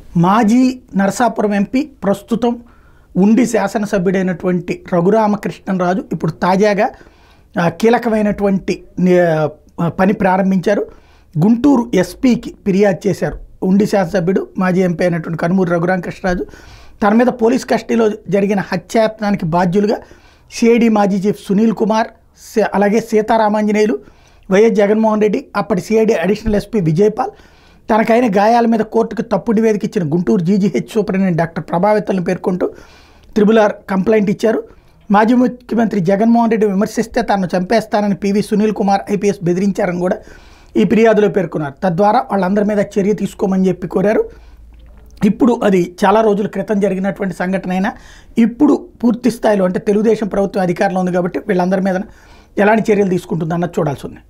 మాజీ నరసాపురం ఎంపీ ప్రస్తుతం ఉండి శాసనసభ్యుడైనటువంటి రఘురామకృష్ణరాజు ఇప్పుడు తాజాగా ఆ, కీలకమైనటువంటి ని- ఆ, పని ప్రారంభించారు గుంటూరు ఎస్పీకి ఫిర్యాదు చేశారు ఉండి శాసనసభ్యుడు మాజీ ఎంపీ అయినటువంటి కనుమూరి రఘురామకృష్ణరాజు తన మీద పోలీస్ కస్టడీలో జరిగిన హత్యాయత్నానికి బాధ్యులుగా సిఐడి మాజీ చీఫ్ సునీల్ కుమార్ సే- అలాగే సీతారామాంజనేయులు వైఎస్ జగన్మోహన్ రెడ్డి అప్పటి సిఐడి అడిషనల్ ఎస్పీ విజయపాల్ తనకైన గాయాల మీద కోర్టుకు తప్పుడు నివేదిక ఇచ్చిన గుంటూరు జీజీహెచ్ సూపరింటెండెంట్ డాక్టర్ ప్రభావితులను పేర్కొంటూ త్రిబుల్ ఆర్ కంప్లైంట్ ఇచ్చారు మాజీ ముఖ్యమంత్రి జగన్మోహన్ రెడ్డి విమర్శిస్తే తనను చంపేస్తానని పివి సునీల్ కుమార్ ఐపీఎస్ బెదిరించారని కూడా ఈ ఫిర్యాదులో పేర్కొన్నారు తద్వారా వాళ్ళందరి మీద చర్య తీసుకోమని చెప్పి కోరారు ఇప్పుడు అది చాలా రోజుల క్రితం జరిగినటువంటి సంఘటన అయినా ఇప్పుడు పూర్తి స్థాయిలో అంటే తెలుగుదేశం ప్రభుత్వం అధికారంలో ఉంది కాబట్టి వీళ్ళందరి మీద ఎలాంటి చర్యలు తీసుకుంటుందన్నది చూడాల్సి ఉంది